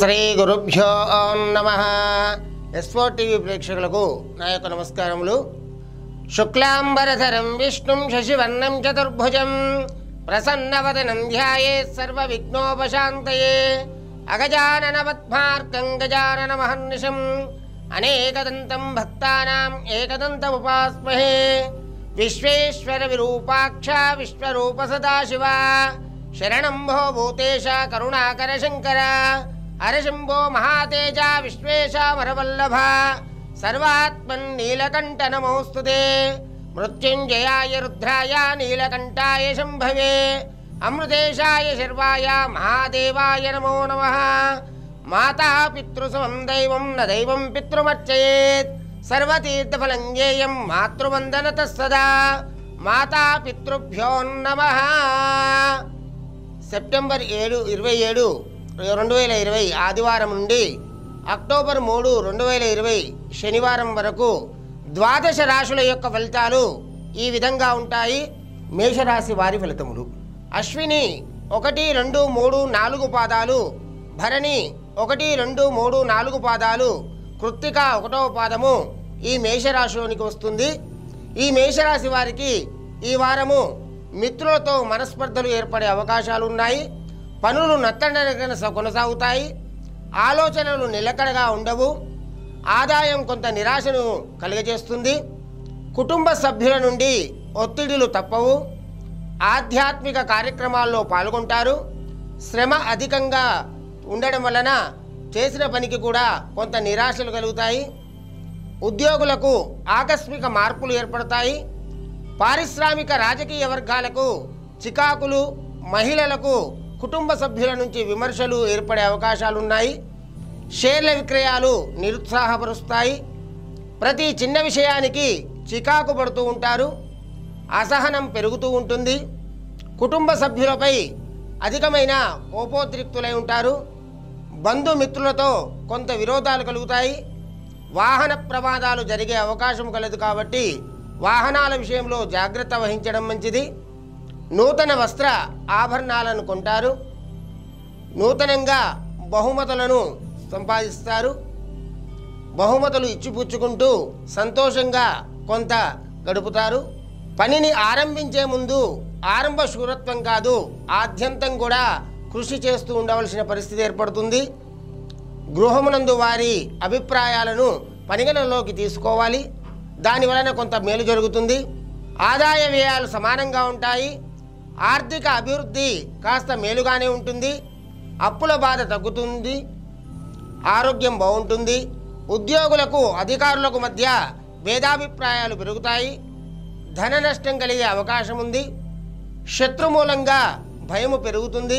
శ్రీ గురుభ్యో నమ ఎస్వో టీవీ ప్రేక్షకులకు నా యొక్క నమస్కారములు శుక్లాంబరధరం విష్ణుం శశివర్ణం చతుర్భుజం ప్రసన్నవదనం ధ్యాయే సర్వ విఘ్నోపశాంతయే అగజానన పద్మార్కం గజానన మహర్నిశం అనేకదంతం భక్తానాం ఏకదంతముపాస్మహే విశ్వేశ్వర విరూపాక్ష విశ్వరూప సదాశివ శరణం భో భూతేశ కరుణాకర శంకర హరశంభో మహాతేజ విశ్వేశామరవల్లభ సర్వాత్మన్ నీలకంఠ నమోస్తుతే మృత్యుంజయాయ రుద్రాయ నీలకంఠాయ శంభవే అమృతేశాయ శర్వాయ మహాదేవాయ నమో నమ మాతా పితృసమం దైవం న దైవం పితృమర్చయేత్ సర్వతీర్థఫలం జ్ఞేయం మాతృవందనత సదా మాతా పితృభ్యో నమ సెప్టెంబర్ ఏడు ఇరవై ఏడు రెండు వేల ఇరవై ఆదివారం నుండి అక్టోబర్ మూడు రెండు వేల ఇరవై శనివారం వరకు ద్వాదశ రాశుల యొక్క ఫలితాలు ఈ విధంగా ఉంటాయి మేషరాశి వారి ఫలితములు అశ్విని ఒకటి రెండు మూడు నాలుగు పాదాలు భరణి ఒకటి రెండు మూడు నాలుగు పాదాలు కృత్తిక ఒకటవ పాదము ఈ మేషరాశిలోనికి వస్తుంది ఈ మేషరాశి వారికి ఈ వారము మిత్రులతో మనస్పర్ధలు ఏర్పడే అవకాశాలు ఉన్నాయి పనులు నత్తనడకన కొనసాగుతాయి ఆలోచనలు నిలకడగా ఉండవు ఆదాయం కొంత నిరాశను కలుగజేస్తుంది కుటుంబ సభ్యుల నుండి ఒత్తిడిలు తప్పవు ఆధ్యాత్మిక కార్యక్రమాల్లో పాల్గొంటారు శ్రమ అధికంగా ఉండడం వలన చేసిన పనికి కూడా కొంత నిరాశలు కలుగుతాయి ఉద్యోగులకు ఆకస్మిక మార్పులు ఏర్పడతాయి పారిశ్రామిక రాజకీయ వర్గాలకు చికాకులు మహిళలకు కుటుంబ సభ్యుల నుంచి విమర్శలు ఏర్పడే అవకాశాలున్నాయి షేర్ల విక్రయాలు నిరుత్సాహపరుస్తాయి ప్రతి చిన్న విషయానికి చికాకు పడుతూ ఉంటారు అసహనం పెరుగుతూ ఉంటుంది కుటుంబ సభ్యులపై అధికమైన కోపోద్రిక్తులై ఉంటారు బంధుమిత్రులతో కొంత విరోధాలు కలుగుతాయి వాహన ప్రమాదాలు జరిగే అవకాశం కలదు కాబట్టి వాహనాల విషయంలో జాగ్రత్త వహించడం మంచిది నూతన వస్త్ర ఆభరణాలను కొంటారు నూతనంగా బహుమతులను సంపాదిస్తారు బహుమతులు ఇచ్చిపుచ్చుకుంటూ సంతోషంగా కొంత గడుపుతారు పనిని ఆరంభించే ముందు ఆరంభ శూరత్వం కాదు ఆద్యంతం కూడా కృషి చేస్తూ ఉండవలసిన పరిస్థితి ఏర్పడుతుంది గృహమునందు వారి అభిప్రాయాలను పరిగణనలోకి తీసుకోవాలి దాని వలన కొంత మేలు జరుగుతుంది ఆదాయ వ్యయాలు సమానంగా ఉంటాయి ఆర్థిక అభివృద్ధి కాస్త మేలుగానే ఉంటుంది అప్పుల బాధ తగ్గుతుంది ఆరోగ్యం బాగుంటుంది ఉద్యోగులకు అధికారులకు మధ్య భేదాభిప్రాయాలు పెరుగుతాయి ధన నష్టం కలిగే అవకాశం ఉంది శత్రుమూలంగా భయము పెరుగుతుంది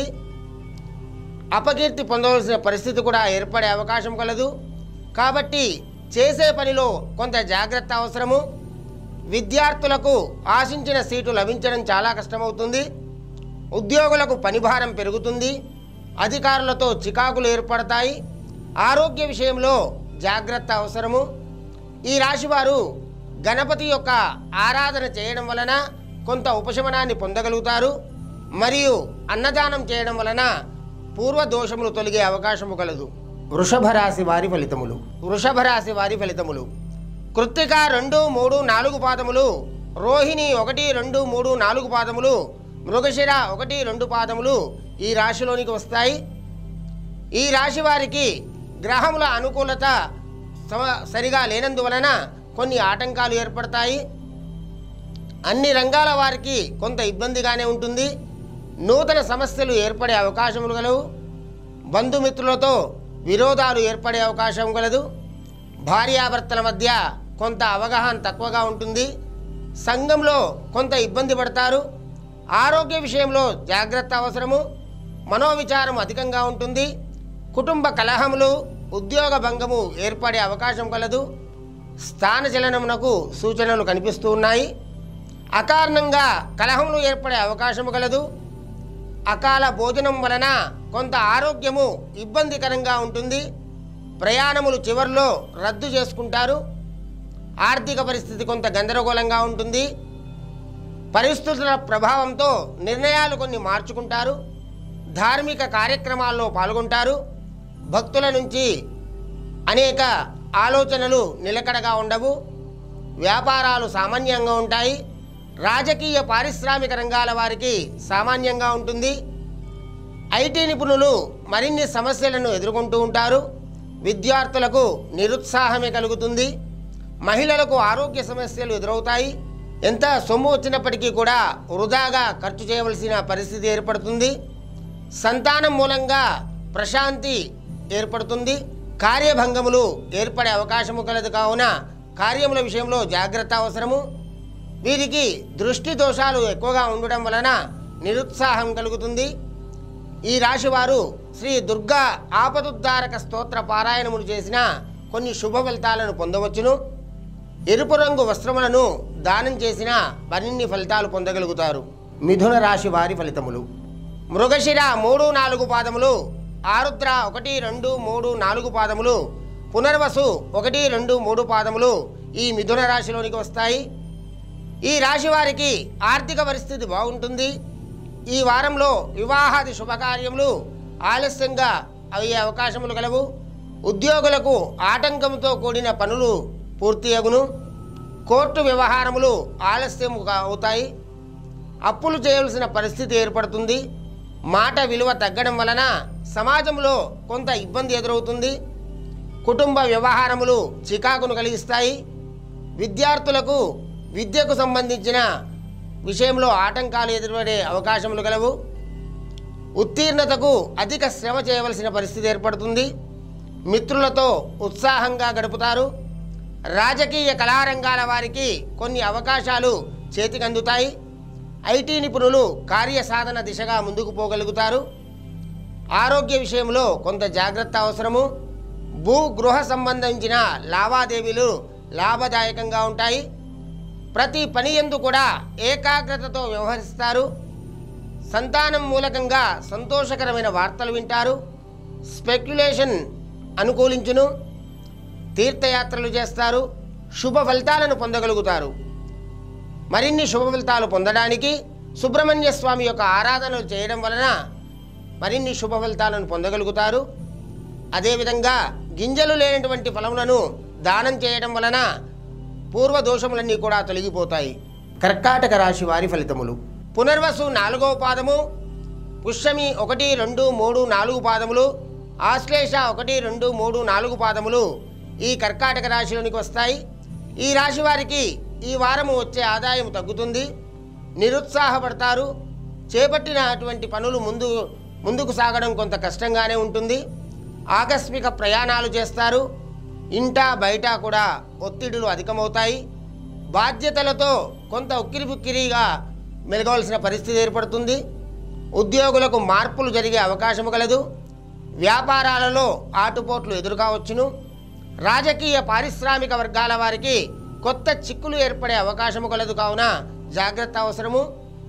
అపకీర్తి పొందవలసిన పరిస్థితి కూడా ఏర్పడే అవకాశం కలదు కాబట్టి చేసే పనిలో కొంత జాగ్రత్త అవసరము విద్యార్థులకు ఆశించిన సీటు లభించడం చాలా కష్టమవుతుంది ఉద్యోగులకు పనిభారం పెరుగుతుంది అధికారులతో చికాకులు ఏర్పడతాయి ఆరోగ్య విషయంలో జాగ్రత్త అవసరము ఈ రాశివారు గణపతి యొక్క ఆరాధన చేయడం వలన కొంత ఉపశమనాన్ని పొందగలుగుతారు మరియు అన్నదానం చేయడం వలన పూర్వ దోషములు తొలగే అవకాశము కలదు వృషభ రాశి వారి ఫలితములు వృషభ రాశి వారి ఫలితములు కృత్తిక రెండు మూడు నాలుగు పాదములు రోహిణి ఒకటి రెండు మూడు నాలుగు పాదములు మృగశిర ఒకటి రెండు పాదములు ఈ రాశిలోనికి వస్తాయి ఈ రాశి వారికి గ్రహముల అనుకూలత సమ- సరిగా లేనందువలన కొన్ని ఆటంకాలు ఏర్పడతాయి అన్ని రంగాల వారికి కొంత ఇబ్బందిగానే ఉంటుంది నూతన సమస్యలు ఏర్పడే అవకాశములు గలవు బంధుమిత్రులతో విరోధాలు ఏర్పడే అవకాశం కలదు భార్యాభర్తల మధ్య కొంత అవగాహన తక్కువగా ఉంటుంది సంఘంలో కొంత ఇబ్బంది పడతారు ఆరోగ్య విషయంలో జాగ్రత్త అవసరము మనోవిచారం అధికంగా ఉంటుంది కుటుంబ కలహములు ఉద్యోగ భంగము ఏర్పడే అవకాశం కలదు స్థానచలనమునకు సూచనలు కనిపిస్తూ ఉన్నాయి అకారణంగా కలహములు ఏర్పడే అవకాశము కలదు అకాల భోజనం వలన కొంత ఆరోగ్యము ఇబ్బందికరంగా ఉంటుంది ప్రయాణములు చివర్లో రద్దు చేసుకుంటారు ఆర్థిక పరిస్థితి కొంత గందరగోళంగా ఉంటుంది పరిస్థితుల ప్రభావంతో నిర్ణయాలు కొన్ని మార్చుకుంటారు ధార్మిక కార్యక్రమాల్లో పాల్గొంటారు భక్తుల నుంచి అనేక ఆలోచనలు నిలకడగా ఉండవు వ్యాపారాలు సామాన్యంగా ఉంటాయి రాజకీయ పారిశ్రామిక రంగాల వారికి సామాన్యంగా ఉంటుంది ఐటీ నిపుణులు మరిన్ని సమస్యలను ఎదుర్కొంటూ ఉంటారు విద్యార్థులకు నిరుత్సాహమే కలుగుతుంది మహిళలకు ఆరోగ్య సమస్యలు ఎదురవుతాయి ఎంత సొమ్ము వచ్చినప్పటికీ కూడా వృధాగా ఖర్చు చేయవలసిన పరిస్థితి ఏర్పడుతుంది సంతానం మూలంగా ప్రశాంతి ఏర్పడుతుంది కార్యభంగములు ఏర్పడే అవకాశము కలదు కావున కార్యముల విషయంలో జాగ్రత్త అవసరము వీరికి దృష్టి దోషాలు ఎక్కువగా ఉండడం వలన నిరుత్సాహం కలుగుతుంది ఈ రాశి వారు శ్రీ దుర్గా ఆపదుద్ధారక స్తోత్ర పారాయణములు చేసిన కొన్ని శుభ ఫలితాలను పొందవచ్చును ఎరుపు రంగు వస్త్రములను దానం చేసిన మరిన్ని ఫలితాలు పొందగలుగుతారు మిథున రాశి వారి ఫలితములు మృగశిర మూడు నాలుగు పాదములు ఆరుద్ర ఒకటి రెండు మూడు నాలుగు పాదములు పునర్వసు ఒకటి రెండు మూడు పాదములు ఈ మిథున రాశిలోనికి వస్తాయి ఈ రాశి వారికి ఆర్థిక పరిస్థితి బాగుంటుంది ఈ వారంలో వివాహాది శుభకార్యములు ఆలస్యంగా అయ్యే అవకాశములు కలవు ఉద్యోగులకు ఆటంకంతో కూడిన పనులు పూర్తి అగును కోర్టు వ్యవహారములు ఆలస్యం అవుతాయి అప్పులు చేయవలసిన పరిస్థితి ఏర్పడుతుంది మాట విలువ తగ్గడం వలన సమాజంలో కొంత ఇబ్బంది ఎదురవుతుంది కుటుంబ వ్యవహారములు చికాకును కలిగిస్తాయి విద్యార్థులకు విద్యకు సంబంధించిన విషయంలో ఆటంకాలు ఎదురుపడే అవకాశములు కలవు ఉత్తీర్ణతకు అధిక శ్రమ చేయవలసిన పరిస్థితి ఏర్పడుతుంది మిత్రులతో ఉత్సాహంగా గడుపుతారు రాజకీయ కళారంగాల వారికి కొన్ని అవకాశాలు చేతికి అందుతాయి ఐటీ నిపుణులు కార్యసాధన దిశగా ముందుకు పోగలుగుతారు ఆరోగ్య విషయంలో కొంత జాగ్రత్త అవసరము భూ గృహ సంబంధించిన లావాదేవీలు లాభదాయకంగా ఉంటాయి ప్రతి పని ఎందు కూడా ఏకాగ్రతతో వ్యవహరిస్తారు సంతానం మూలకంగా సంతోషకరమైన వార్తలు వింటారు స్పెక్యులేషన్ అనుకూలించును తీర్థయాత్రలు చేస్తారు శుభ ఫలితాలను పొందగలుగుతారు మరిన్ని శుభ ఫలితాలు పొందడానికి సుబ్రహ్మణ్య స్వామి యొక్క ఆరాధనలు చేయడం వలన మరిన్ని శుభ ఫలితాలను పొందగలుగుతారు అదేవిధంగా గింజలు లేనటువంటి ఫలములను దానం చేయడం వలన పూర్వ దోషములన్నీ కూడా తొలగిపోతాయి కర్కాటక రాశి వారి ఫలితములు పునర్వసు నాలుగవ పాదము పుష్యమి ఒకటి రెండు మూడు నాలుగు పాదములు ఆశ్లేష ఒకటి రెండు మూడు నాలుగు పాదములు ఈ కర్కాటక రాశిలోనికి వస్తాయి ఈ రాశి వారికి ఈ వారము వచ్చే ఆదాయం తగ్గుతుంది నిరుత్సాహపడతారు చేపట్టినటువంటి పనులు ముందు ముందుకు సాగడం కొంత కష్టంగానే ఉంటుంది ఆకస్మిక ప్రయాణాలు చేస్తారు ఇంట బయట కూడా ఒత్తిడులు అధికమవుతాయి బాధ్యతలతో కొంత ఉక్కిరిబుక్కిరిగా మెలగవలసిన పరిస్థితి ఏర్పడుతుంది ఉద్యోగులకు మార్పులు జరిగే అవకాశము కలదు వ్యాపారాలలో ఆటుపోట్లు ఎదురుకావచ్చును రాజకీయ పారిశ్రామిక వర్గాల వారికి కొత్త చిక్కులు ఏర్పడే అవకాశము కలదు కావున జాగ్రత్త అవసరము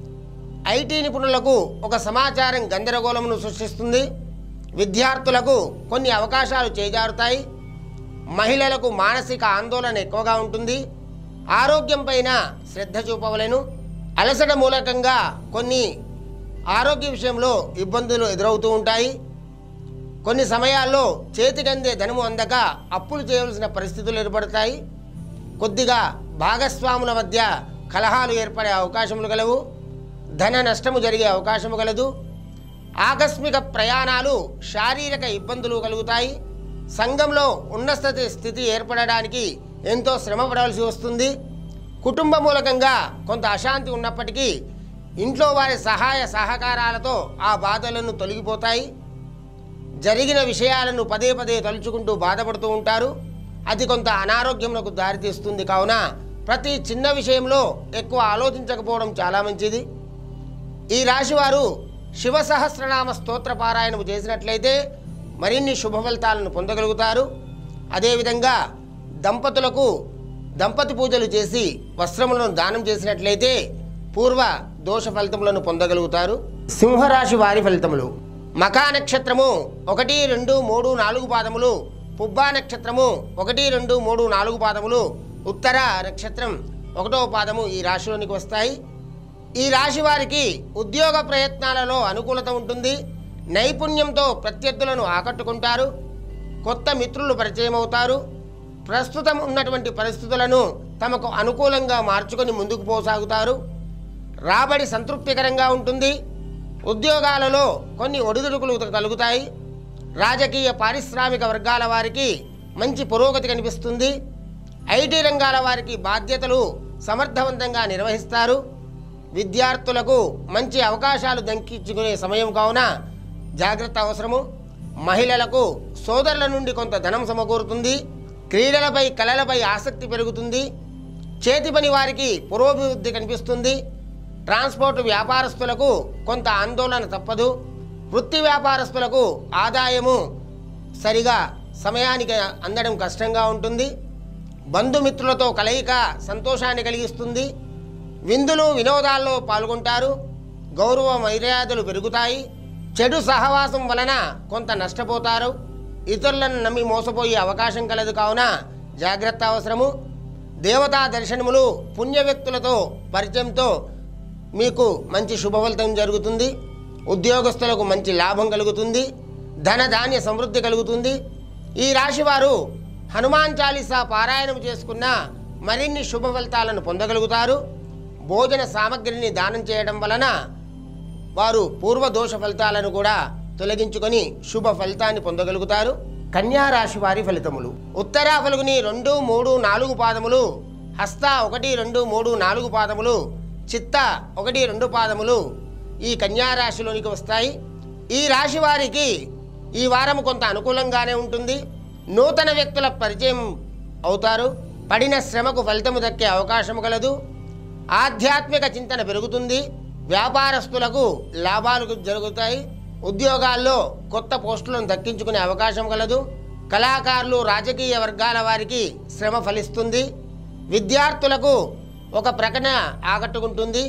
ఐటీ నిపుణులకు ఒక సమాచారం గందరగోళమును సృష్టిస్తుంది విద్యార్థులకు కొన్ని అవకాశాలు చేజారుతాయి మహిళలకు మానసిక ఆందోళన ఎక్కువగా ఉంటుంది ఆరోగ్యం పైన శ్రద్ధ చూపవలెను అలసట మూలకంగా కొన్ని ఆరోగ్య విషయంలో ఇబ్బందులు ఎదురవుతూ ఉంటాయి కొన్ని సమయాల్లో చేతికందే ధనము అందక అప్పులు చేయవలసిన పరిస్థితులు ఏర్పడతాయి కొద్దిగా భాగస్వాముల మధ్య కలహాలు ఏర్పడే అవకాశములు కలవు ధన నష్టము జరిగే అవకాశము కలదు ఆకస్మిక ప్రయాణాలు శారీరక ఇబ్బందులు కలుగుతాయి సంఘంలో ఉన్నత స్థితి ఏర్పడడానికి ఎంతో శ్రమ పడవలసి వస్తుంది కుటుంబ మూలకంగా కొంత అశాంతి ఉన్నప్పటికీ ఇంట్లో వారి సహాయ సహకారాలతో ఆ బాధలను తొలగిపోతాయి జరిగిన విషయాలను పదే పదే తలుచుకుంటూ బాధపడుతూ ఉంటారు అది కొంత అనారోగ్యములకు దారితీస్తుంది కావున ప్రతి చిన్న విషయంలో ఎక్కువ ఆలోచించకపోవడం చాలా మంచిది ఈ రాశివారు శివ సహస్రనామ స్తోత్ర పారాయణము చేసినట్లయితే మరిన్ని శుభ ఫలితాలను పొందగలుగుతారు అదేవిధంగా దంపతులకు దంపతి పూజలు చేసి వస్త్రములను దానం చేసినట్లయితే పూర్వ దోష ఫలితములను పొందగలుగుతారు సింహరాశి వారి ఫలితములు మకా నక్షత్రము ఒకటి రెండు మూడు నాలుగు పాదములు పుబ్బా నక్షత్రము ఒకటి రెండు మూడు నాలుగు పాదములు ఉత్తర నక్షత్రం ఒకటో పాదము ఈ రాశిలోనికి వస్తాయి ఈ రాశి వారికి ఉద్యోగ ప్రయత్నాలలో అనుకూలత ఉంటుంది నైపుణ్యంతో ప్రత్యర్థులను ఆకట్టుకుంటారు కొత్త మిత్రులు పరిచయం అవుతారు ప్రస్తుతం ఉన్నటువంటి పరిస్థితులను తమకు అనుకూలంగా మార్చుకొని ముందుకు పోసాగుతారు రాబడి సంతృప్తికరంగా ఉంటుంది ఉద్యోగాలలో కొన్ని ఒడిదుడుకులు కలుగుతాయి రాజకీయ పారిశ్రామిక వర్గాల వారికి మంచి పురోగతి కనిపిస్తుంది ఐటీ రంగాల వారికి బాధ్యతలు సమర్థవంతంగా నిర్వహిస్తారు విద్యార్థులకు మంచి అవకాశాలు దక్కించుకునే సమయం కావున జాగ్రత్త అవసరము మహిళలకు సోదరుల నుండి కొంత ధనం సమకూరుతుంది క్రీడలపై కళలపై ఆసక్తి పెరుగుతుంది చేతి పని వారికి పురోభివృద్ధి కనిపిస్తుంది ట్రాన్స్పోర్ట్ వ్యాపారస్తులకు కొంత ఆందోళన తప్పదు వృత్తి వ్యాపారస్తులకు ఆదాయము సరిగా సమయానికి అందడం కష్టంగా ఉంటుంది బంధుమిత్రులతో కలయిక సంతోషాన్ని కలిగిస్తుంది విందులు వినోదాల్లో పాల్గొంటారు గౌరవ మర్యాదలు పెరుగుతాయి చెడు సహవాసం వలన కొంత నష్టపోతారు ఇతరులను నమ్మి మోసపోయే అవకాశం కలదు కావున జాగ్రత్త అవసరము దేవతా దర్శనములు పుణ్య వ్యక్తులతో పరిచయంతో మీకు మంచి శుభఫలితం జరుగుతుంది ఉద్యోగస్తులకు మంచి లాభం కలుగుతుంది ధన ధాన్య సమృద్ధి కలుగుతుంది ఈ రాశి వారు హనుమాన్ చాలీసా పారాయణం చేసుకున్న మరిన్ని శుభ ఫలితాలను పొందగలుగుతారు భోజన సామగ్రిని దానం చేయడం వలన వారు పూర్వ దోష ఫలితాలను కూడా తొలగించుకొని శుభ ఫలితాన్ని పొందగలుగుతారు కన్యా రాశి వారి ఫలితములు ఉత్తరా ఫలుగుని రెండు మూడు నాలుగు పాదములు హస్త ఒకటి రెండు మూడు నాలుగు పాదములు చిత్త ఒకటి రెండు పాదములు ఈ కన్యా రాశిలోనికి వస్తాయి ఈ రాశి వారికి ఈ వారం కొంత అనుకూలంగానే ఉంటుంది నూతన వ్యక్తుల పరిచయం అవుతారు పడిన శ్రమకు ఫలితము దక్కే అవకాశం కలదు ఆధ్యాత్మిక చింతన పెరుగుతుంది వ్యాపారస్తులకు లాభాలు జరుగుతాయి ఉద్యోగాల్లో కొత్త పోస్టులను దక్కించుకునే అవకాశం కలదు కళాకారులు రాజకీయ వర్గాల వారికి శ్రమ ఫలిస్తుంది విద్యార్థులకు ఒక ప్రకటన ఆకట్టుకుంటుంది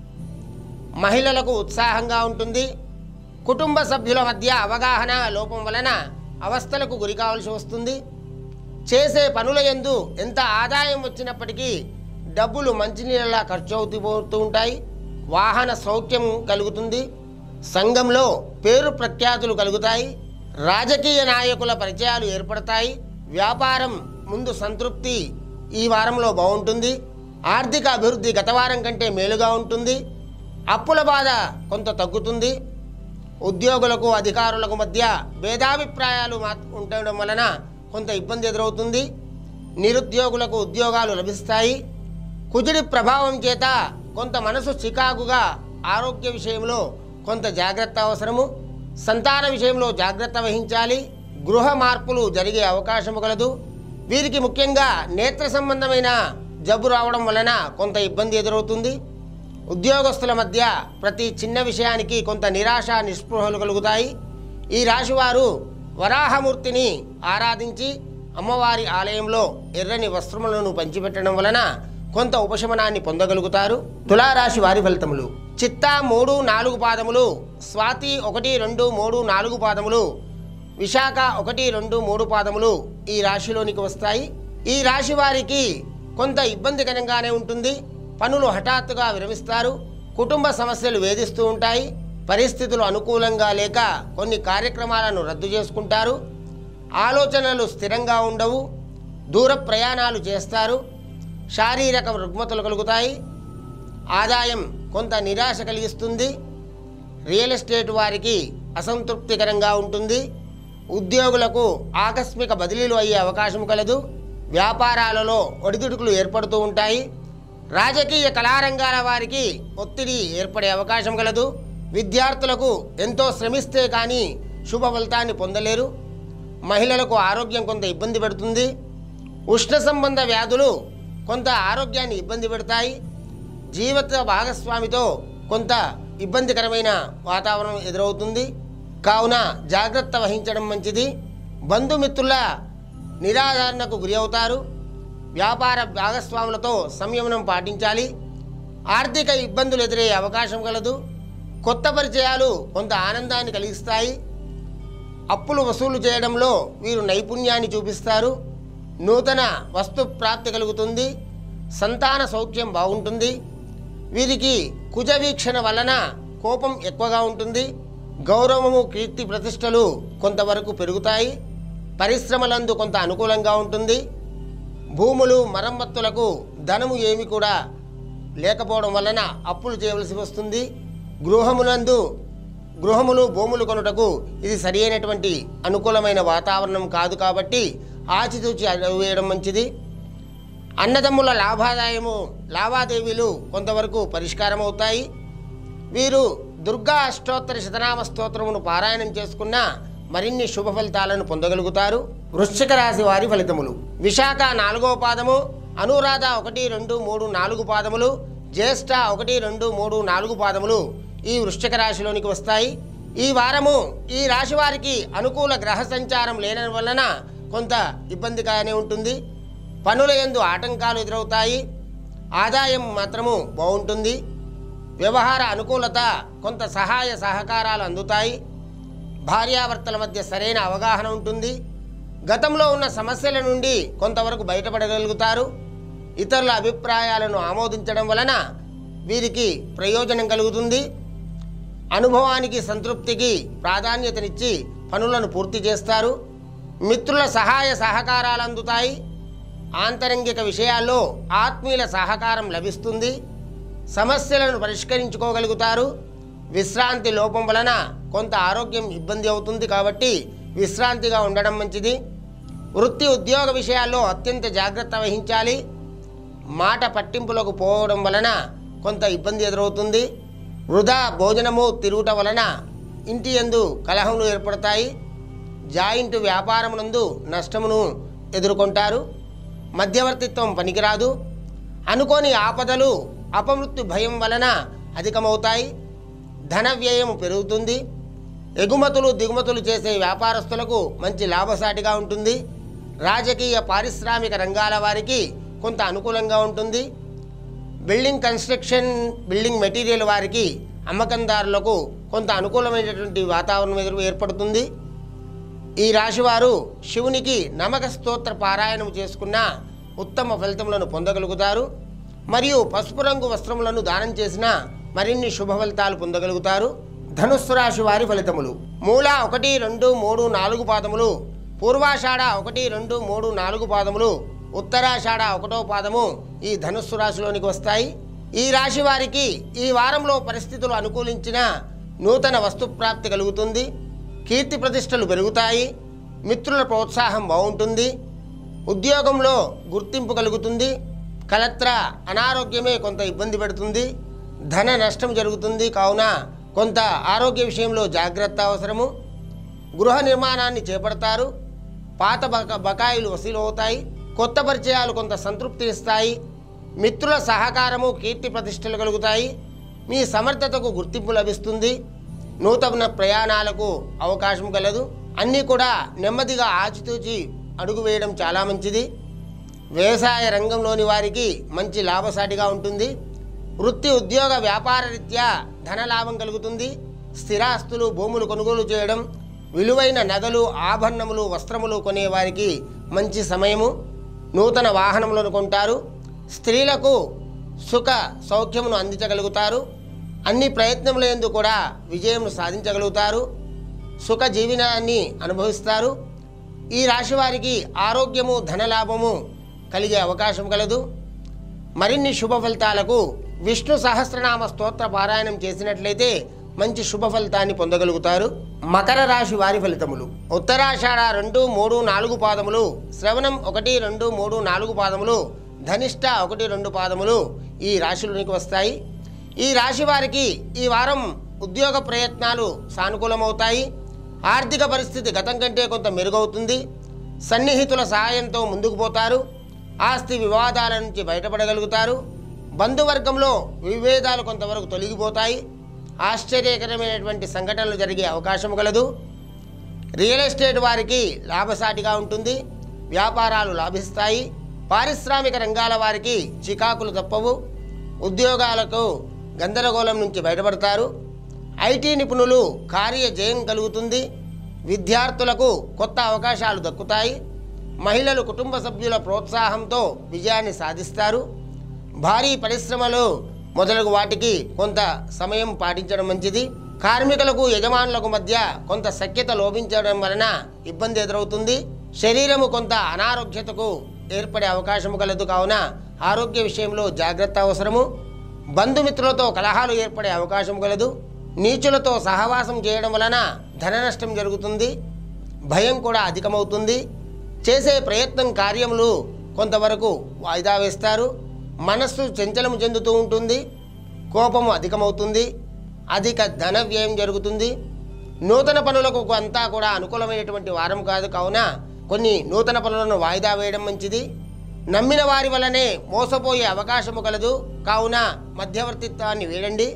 మహిళలకు ఉత్సాహంగా ఉంటుంది కుటుంబ సభ్యుల మధ్య అవగాహన లోపం వలన అవస్థలకు గురి కావాల్సి వస్తుంది చేసే పనుల యందు ఎంత ఆదాయం వచ్చినప్పటికీ డబ్బులు మంచినీళ్ళలా ఖర్చు అవుతూ పోతూ ఉంటాయి వాహన సౌఖ్యం కలుగుతుంది సంఘంలో పేరు ప్రఖ్యాతులు కలుగుతాయి రాజకీయ నాయకుల పరిచయాలు ఏర్పడతాయి వ్యాపారం ముందు సంతృప్తి ఈ వారంలో బాగుంటుంది ఆర్థిక అభివృద్ధి గత వారం కంటే మేలుగా ఉంటుంది అప్పుల బాధ కొంత తగ్గుతుంది ఉద్యోగులకు అధికారులకు మధ్య భేదాభిప్రాయాలు మా ఉండడం వలన కొంత ఇబ్బంది ఎదురవుతుంది నిరుద్యోగులకు ఉద్యోగాలు లభిస్తాయి కుజుడి ప్రభావం చేత కొంత మనసు చికాకుగా ఆరోగ్య విషయంలో కొంత జాగ్రత్త అవసరము సంతాన విషయంలో జాగ్రత్త వహించాలి గృహ మార్పులు జరిగే అవకాశం కలదు వీరికి ముఖ్యంగా నేత్ర సంబంధమైన జబ్బు రావడం వలన కొంత ఇబ్బంది ఎదురవుతుంది ఉద్యోగస్తుల మధ్య ప్రతి చిన్న విషయానికి కొంత నిరాశ నిస్పృహలు కలుగుతాయి ఈ రాశివారు వరాహమూర్తిని ఆరాధించి అమ్మవారి ఆలయంలో ఎర్రని వస్త్రములను పంచిపెట్టడం వలన కొంత ఉపశమనాన్ని పొందగలుగుతారు తులారాశి వారి ఫలితములు చిత్తా మూడు నాలుగు పాదములు స్వాతి ఒకటి రెండు మూడు నాలుగు పాదములు విశాఖ ఒకటి రెండు మూడు పాదములు ఈ రాశిలోనికి వస్తాయి ఈ రాశి వారికి కొంత ఇబ్బందికరంగానే ఉంటుంది పనులు హఠాత్తుగా విరమిస్తారు కుటుంబ సమస్యలు వేధిస్తూ ఉంటాయి పరిస్థితులు అనుకూలంగా లేక కొన్ని కార్యక్రమాలను రద్దు చేసుకుంటారు ఆలోచనలు స్థిరంగా ఉండవు దూర ప్రయాణాలు చేస్తారు శారీరక రుగ్మతలు కలుగుతాయి ఆదాయం కొంత నిరాశ కలిగిస్తుంది రియల్ ఎస్టేట్ వారికి అసంతృప్తికరంగా ఉంటుంది ఉద్యోగులకు ఆకస్మిక బదిలీలు అయ్యే అవకాశం కలదు వ్యాపారాలలో ఒడిదుడుకులు ఏర్పడుతూ ఉంటాయి రాజకీయ కళారంగాల వారికి ఒత్తిడి ఏర్పడే అవకాశం కలదు విద్యార్థులకు ఎంతో శ్రమిస్తే కానీ శుభ ఫలితాన్ని పొందలేరు మహిళలకు ఆరోగ్యం కొంత ఇబ్బంది పెడుతుంది ఉష్ణ సంబంధ వ్యాధులు కొంత ఆరోగ్యాన్ని ఇబ్బంది పెడతాయి జీవిత భాగస్వామితో కొంత ఇబ్బందికరమైన వాతావరణం ఎదురవుతుంది కావున జాగ్రత్త వహించడం మంచిది బంధుమిత్రుల నిరాదరణకు గురి అవుతారు వ్యాపార భాగస్వాములతో సంయమనం పాటించాలి ఆర్థిక ఇబ్బందులు ఎదురయ్యే అవకాశం కలదు కొత్త పరిచయాలు కొంత ఆనందాన్ని కలిగిస్తాయి అప్పులు వసూలు చేయడంలో వీరు నైపుణ్యాన్ని చూపిస్తారు నూతన వస్తు ప్రాప్తి కలుగుతుంది సంతాన సౌఖ్యం బాగుంటుంది వీరికి కుజ వీక్షణ వలన కోపం ఎక్కువగా ఉంటుంది గౌరవము కీర్తి ప్రతిష్టలు కొంతవరకు పెరుగుతాయి పరిశ్రమలందు కొంత అనుకూలంగా ఉంటుంది భూములు మరమ్మతులకు ధనము ఏమి కూడా లేకపోవడం వలన అప్పులు చేయవలసి వస్తుంది గృహములందు గృహములు భూములు కొనుటకు ఇది సరి అయినటువంటి అనుకూలమైన వాతావరణం కాదు కాబట్టి ఆచితూచి అడుగు వేయడం మంచిది అన్నదమ్ముల లాభాదాయము లావాదేవీలు కొంతవరకు పరిష్కారం అవుతాయి వీరు దుర్గా అష్టోత్తర శతనామ స్తోత్రమును పారాయణం చేసుకున్న మరిన్ని శుభ ఫలితాలను పొందగలుగుతారు వృశ్చిక రాశి వారి ఫలితములు విశాఖ నాలుగో పాదము అనురాధ ఒకటి రెండు మూడు నాలుగు పాదములు జ్యేష్ఠ ఒకటి రెండు మూడు నాలుగు పాదములు ఈ వృశ్చిక రాశిలోనికి వస్తాయి ఈ వారము ఈ రాశి వారికి అనుకూల గ్రహ సంచారం లేని వలన కొంత ఇబ్బందిగానే ఉంటుంది పనుల యందు ఆటంకాలు ఎదురవుతాయి ఆదాయం మాత్రము బాగుంటుంది వ్యవహార అనుకూలత కొంత సహాయ సహకారాలు అందుతాయి భార్యాభర్తల మధ్య సరైన అవగాహన ఉంటుంది గతంలో ఉన్న సమస్యల నుండి కొంతవరకు బయటపడగలుగుతారు ఇతరుల అభిప్రాయాలను ఆమోదించడం వలన వీరికి ప్రయోజనం కలుగుతుంది అనుభవానికి సంతృప్తికి ప్రాధాన్యతనిచ్చి పనులను పూర్తి చేస్తారు మిత్రుల సహాయ సహకారాలు అందుతాయి ఆంతరంగిక విషయాల్లో ఆత్మీయుల సహకారం లభిస్తుంది సమస్యలను పరిష్కరించుకోగలుగుతారు విశ్రాంతి లోపం వలన కొంత ఆరోగ్యం ఇబ్బంది అవుతుంది కాబట్టి విశ్రాంతిగా ఉండడం మంచిది వృత్తి ఉద్యోగ విషయాల్లో అత్యంత జాగ్రత్త వహించాలి మాట పట్టింపులకు పోవడం వలన కొంత ఇబ్బంది ఎదురవుతుంది వృధా భోజనము తిరుగుట వలన ఇంటి యందు కలహములు ఏర్పడతాయి జాయింట్ వ్యాపారమునందు నష్టమును ఎదుర్కొంటారు మధ్యవర్తిత్వం పనికిరాదు అనుకోని ఆపదలు అపమృత్యు భయం వలన అధికమవుతాయి ధన వ్యయం పెరుగుతుంది ఎగుమతులు దిగుమతులు చేసే వ్యాపారస్తులకు మంచి లాభసాటిగా ఉంటుంది రాజకీయ పారిశ్రామిక రంగాల వారికి కొంత అనుకూలంగా ఉంటుంది బిల్డింగ్ కన్స్ట్రక్షన్ బిల్డింగ్ మెటీరియల్ వారికి అమ్మకందారులకు కొంత అనుకూలమైనటువంటి వాతావరణం ఎదురు ఏర్పడుతుంది ఈ రాశివారు శివునికి నమక స్తోత్ర పారాయణం చేసుకున్న ఉత్తమ ఫలితములను పొందగలుగుతారు మరియు పసుపు రంగు వస్త్రములను దానం చేసిన మరిన్ని శుభ ఫలితాలు పొందగలుగుతారు ధనుస్సు రాశి వారి ఫలితములు మూల ఒకటి రెండు మూడు నాలుగు పాదములు పూర్వాషాఢ ఒకటి రెండు మూడు నాలుగు పాదములు ఉత్తరాషాఢ ఒకటో పాదము ఈ ధనుస్సు రాశిలోనికి వస్తాయి ఈ రాశి వారికి ఈ వారంలో పరిస్థితులు అనుకూలించిన నూతన వస్తుప్రాప్తి కలుగుతుంది కీర్తి ప్రతిష్టలు పెరుగుతాయి మిత్రుల ప్రోత్సాహం బాగుంటుంది ఉద్యోగంలో గుర్తింపు కలుగుతుంది కలత్ర అనారోగ్యమే కొంత ఇబ్బంది పెడుతుంది ధన నష్టం జరుగుతుంది కావున కొంత ఆరోగ్య విషయంలో జాగ్రత్త అవసరము గృహ నిర్మాణాన్ని చేపడతారు పాత బక బకాయిలు వసూలు అవుతాయి కొత్త పరిచయాలు కొంత సంతృప్తి ఇస్తాయి మిత్రుల సహకారము కీర్తి ప్రతిష్టలు కలుగుతాయి మీ సమర్థతకు గుర్తింపు లభిస్తుంది నూతన ప్రయాణాలకు అవకాశం కలదు అన్నీ కూడా నెమ్మదిగా ఆచితూచి అడుగు వేయడం చాలా మంచిది వ్యవసాయ రంగంలోని వారికి మంచి లాభసాటిగా ఉంటుంది వృత్తి ఉద్యోగ వ్యాపార రీత్యా ధన లాభం కలుగుతుంది స్థిరాస్తులు భూములు కొనుగోలు చేయడం విలువైన నగలు ఆభరణములు వస్త్రములు కొనే వారికి మంచి సమయము నూతన వాహనములను కొంటారు స్త్రీలకు సుఖ సౌఖ్యమును అందించగలుగుతారు అన్ని ప్రయత్నముల యందు కూడా విజయమును సాధించగలుగుతారు సుఖ జీవనాన్ని అనుభవిస్తారు ఈ రాశి వారికి ఆరోగ్యము ధనలాభము కలిగే అవకాశం కలదు మరిన్ని శుభ ఫలితాలకు విష్ణు సహస్రనామ స్తోత్ర పారాయణం చేసినట్లయితే మంచి శుభ ఫలితాన్ని పొందగలుగుతారు మకర రాశి వారి ఫలితములు ఉత్తరాషాఢ రెండు మూడు నాలుగు పాదములు శ్రవణం ఒకటి రెండు మూడు నాలుగు పాదములు ధనిష్ట ఒకటి రెండు పాదములు ఈ రాశిలోనికి వస్తాయి ఈ రాశి వారికి ఈ వారం ఉద్యోగ ప్రయత్నాలు సానుకూలమవుతాయి ఆర్థిక పరిస్థితి గతం కంటే కొంత మెరుగవుతుంది సన్నిహితుల సహాయంతో ముందుకు పోతారు ఆస్తి వివాదాల నుంచి బయటపడగలుగుతారు బంధువర్గంలో విభేదాలు కొంతవరకు తొలగిపోతాయి ఆశ్చర్యకరమైనటువంటి సంఘటనలు జరిగే అవకాశం కలదు రియల్ ఎస్టేట్ వారికి లాభసాటిగా ఉంటుంది వ్యాపారాలు లాభిస్తాయి పారిశ్రామిక రంగాల వారికి చికాకులు తప్పవు ఉద్యోగాలకు గందరగోళం నుంచి బయటపడతారు ఐటీ నిపుణులు కార్య జయం కలుగుతుంది విద్యార్థులకు కొత్త అవకాశాలు దక్కుతాయి మహిళలు కుటుంబ సభ్యుల ప్రోత్సాహంతో విజయాన్ని సాధిస్తారు భారీ పరిశ్రమలు మొదలగు వాటికి కొంత సమయం పాటించడం మంచిది కార్మికులకు యజమానులకు మధ్య కొంత సఖ్యత లోపించడం వలన ఇబ్బంది ఎదురవుతుంది శరీరము కొంత అనారోగ్యతకు ఏర్పడే అవకాశము కలదు కావున ఆరోగ్య విషయంలో జాగ్రత్త అవసరము బంధుమిత్రులతో కలహాలు ఏర్పడే అవకాశం కలదు నీచులతో సహవాసం చేయడం వలన ధన నష్టం జరుగుతుంది భయం కూడా అధికమవుతుంది చేసే ప్రయత్నం కార్యములు కొంతవరకు వాయిదా వేస్తారు మనస్సు చంచలము చెందుతూ ఉంటుంది కోపము అధికమవుతుంది అధిక ధన వ్యయం జరుగుతుంది నూతన పనులకు అంతా కూడా అనుకూలమైనటువంటి వారం కాదు కావున కొన్ని నూతన పనులను వాయిదా వేయడం మంచిది నమ్మిన వారి వల్లనే మోసపోయే అవకాశము కలదు కావున మధ్యవర్తిత్వాన్ని వీడండి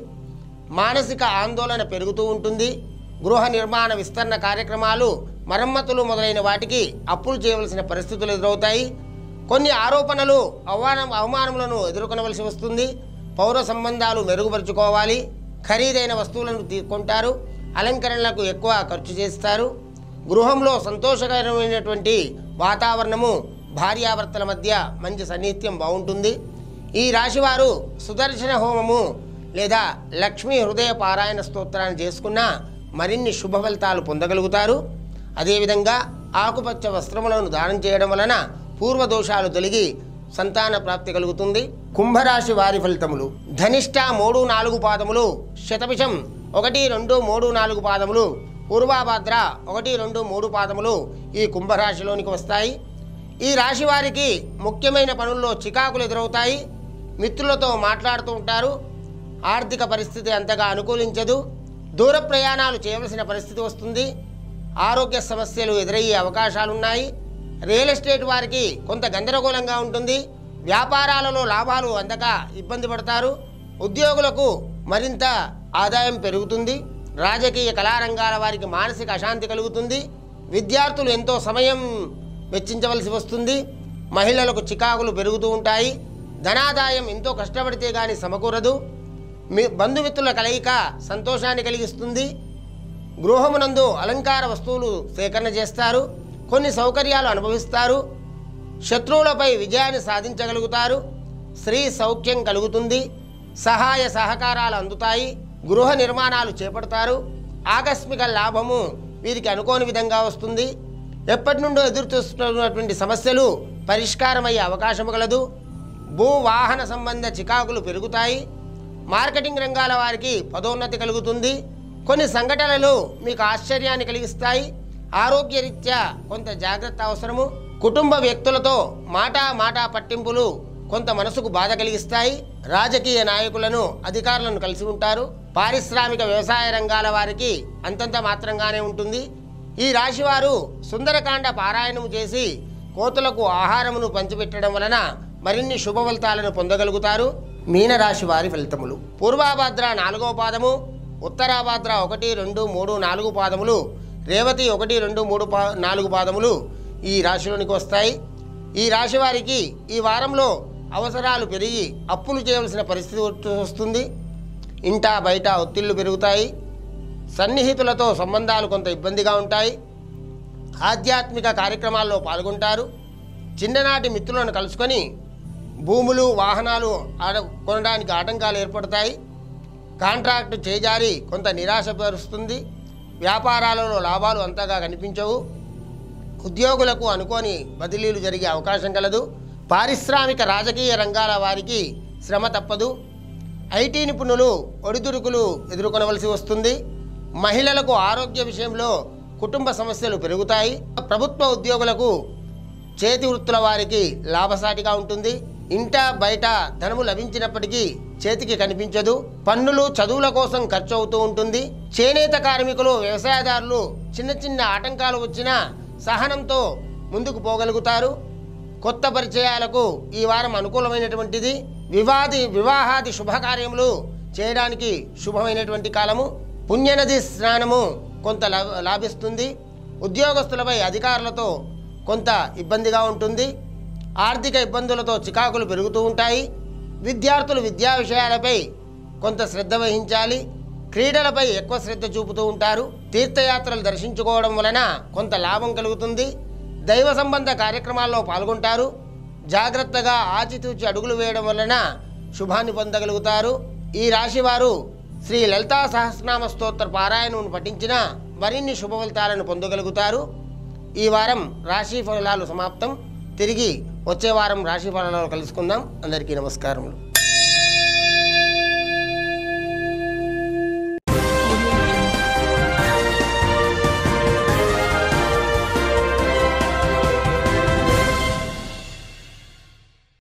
మానసిక ఆందోళన పెరుగుతూ ఉంటుంది గృహ నిర్మాణ విస్తరణ కార్యక్రమాలు మరమ్మతులు మొదలైన వాటికి అప్పులు చేయవలసిన పరిస్థితులు ఎదురవుతాయి కొన్ని ఆరోపణలు అవమానం అవమానములను ఎదుర్కొనవలసి వస్తుంది పౌర సంబంధాలు మెరుగుపరుచుకోవాలి ఖరీదైన వస్తువులను తీ- కొంటారు అలంకరణలకు ఎక్కువ ఖర్చు చేస్తారు గృహంలో సంతోషకరమైనటువంటి వాతావరణము భార్యాభర్తల మధ్య మంచి సన్నిహిత్యం బాగుంటుంది ఈ రాశివారు సుదర్శన హోమము లేదా లక్ష్మీ హృదయ పారాయణ స్తోత్రాన్ని చేసుకున్న మరిన్ని శుభ ఫలితాలు పొందగలుగుతారు అదేవిధంగా ఆకుపచ్చ వస్త్రములను దానం చేయడం వలన పూర్వదోషాలు తొలగి సంతాన ప్రాప్తి కలుగుతుంది కుంభరాశి వారి ఫలితములు ధనిష్ట మూడు నాలుగు పాదములు శతభిషం ఒకటి రెండు మూడు నాలుగు పాదములు పూర్వాభాద్ర ఒకటి రెండు మూడు పాదములు ఈ కుంభరాశిలోనికి వస్తాయి ఈ రాశి వారికి ముఖ్యమైన పనుల్లో చికాకులు ఎదురవుతాయి మిత్రులతో మాట్లాడుతూ ఉంటారు ఆర్థిక పరిస్థితి అంతగా అనుకూలించదు దూర ప్రయాణాలు చేయవలసిన పరిస్థితి వస్తుంది ఆరోగ్య సమస్యలు ఎదురయ్యే అవకాశాలున్నాయి రియల్ ఎస్టేట్ వారికి కొంత గందరగోళంగా ఉంటుంది వ్యాపారాలలో లాభాలు అందక ఇబ్బంది పడతారు ఉద్యోగులకు మరింత ఆదాయం పెరుగుతుంది రాజకీయ కళారంగాల వారికి మానసిక అశాంతి కలుగుతుంది విద్యార్థులు ఎంతో సమయం వెచ్చించవలసి వస్తుంది మహిళలకు చికాకులు పెరుగుతూ ఉంటాయి ధనాదాయం ఎంతో కష్టపడితే గాని సమకూరదు మీ బంధుమిత్రుల కలయిక సంతోషాన్ని కలిగిస్తుంది గృహమునందు అలంకార వస్తువులు సేకరణ చేస్తారు కొన్ని సౌకర్యాలు అనుభవిస్తారు శత్రువులపై విజయాన్ని సాధించగలుగుతారు స్త్రీ సౌఖ్యం కలుగుతుంది సహాయ సహకారాలు అందుతాయి గృహ నిర్మాణాలు చేపడతారు ఆకస్మిక లాభము వీరికి అనుకోని విధంగా వస్తుంది ఎప్పటి నుండో ఎదురు చూస్తున్నటువంటి సమస్యలు పరిష్కారమయ్యే అవకాశం కలదు భూ వాహన సంబంధ చికాకులు పెరుగుతాయి మార్కెటింగ్ రంగాల వారికి పదోన్నతి కలుగుతుంది కొన్ని సంఘటనలు మీకు ఆశ్చర్యాన్ని కలిగిస్తాయి ఆరోగ్యరీత్యా కొంత జాగ్రత్త అవసరము కుటుంబ వ్యక్తులతో మాటా మాటా పట్టింపులు కొంత మనసుకు బాధ కలిగిస్తాయి రాజకీయ నాయకులను అధికారులను కలిసి ఉంటారు పారిశ్రామిక వ్యవసాయ రంగాల వారికి అంతంత మాత్రంగానే ఉంటుంది ఈ రాశివారు సుందరకాండ పారాయణము చేసి కోతులకు ఆహారమును పంచిపెట్టడం వలన మరిన్ని శుభ ఫలితాలను పొందగలుగుతారు మీనరాశి వారి ఫలితములు పూర్వాభాద్ర నాలుగో పాదము ఉత్తరాభాద్ర ఒకటి రెండు మూడు నాలుగు పాదములు రేవతి ఒకటి రెండు మూడు పా నాలుగు పాదములు ఈ రాశిలోనికి వస్తాయి ఈ రాశి వారికి ఈ వారంలో అవసరాలు పెరిగి అప్పులు చేయవలసిన పరిస్థితి వస్తుంది ఇంటా బయట ఒత్తిళ్లు పెరుగుతాయి సన్నిహితులతో సంబంధాలు కొంత ఇబ్బందిగా ఉంటాయి ఆధ్యాత్మిక కార్యక్రమాల్లో పాల్గొంటారు చిన్ననాటి మిత్రులను కలుసుకొని భూములు వాహనాలు ఆడ కొనడానికి ఆటంకాలు ఏర్పడతాయి కాంట్రాక్టు చేజారి కొంత నిరాశపరుస్తుంది వ్యాపారాలలో లాభాలు అంతగా కనిపించవు ఉద్యోగులకు అనుకోని బదిలీలు జరిగే అవకాశం కలదు పారిశ్రామిక రాజకీయ రంగాల వారికి శ్రమ తప్పదు ఐటీ నిపుణులు ఒడిదుడుకులు ఎదుర్కొనవలసి వస్తుంది మహిళలకు ఆరోగ్య విషయంలో కుటుంబ సమస్యలు పెరుగుతాయి ప్రభుత్వ ఉద్యోగులకు చేతి వృత్తుల వారికి లాభసాటిగా ఉంటుంది ఇంట బయట ధనము లభించినప్పటికీ చేతికి కనిపించదు పన్నులు చదువుల కోసం ఖర్చు అవుతూ ఉంటుంది చేనేత కార్మికులు వ్యవసాయదారులు చిన్న చిన్న ఆటంకాలు వచ్చినా సహనంతో ముందుకు పోగలుగుతారు కొత్త పరిచయాలకు ఈ వారం అనుకూలమైనటువంటిది వివాది వివాహాది శుభకార్యములు చేయడానికి శుభమైనటువంటి కాలము పుణ్యనది స్నానము కొంత లా- లాభిస్తుంది ఉద్యోగస్తులపై అధికారులతో కొంత ఇబ్బందిగా ఉంటుంది ఆర్థిక ఇబ్బందులతో చికాకులు పెరుగుతూ ఉంటాయి విద్యార్థులు విద్యా విషయాలపై కొంత శ్రద్ధ వహించాలి క్రీడలపై ఎక్కువ శ్రద్ధ చూపుతూ ఉంటారు తీర్థయాత్రలు దర్శించుకోవడం వలన కొంత లాభం కలుగుతుంది దైవ సంబంధ కార్యక్రమాల్లో పాల్గొంటారు జాగ్రత్తగా ఆచితూచి అడుగులు వేయడం వలన శుభాన్ని పొందగలుగుతారు ఈ రాశి వారు శ్రీ లలితా సహస్రనామ స్తోత్ర పారాయణను పఠించిన మరిన్ని శుభ ఫలితాలను పొందగలుగుతారు ఈ వారం రాశి ఫలాలు సమాప్తం తిరిగి వచ్చే వారం రాశి ఫలాలు కలుసుకుందాం అందరికీ నమస్కారములు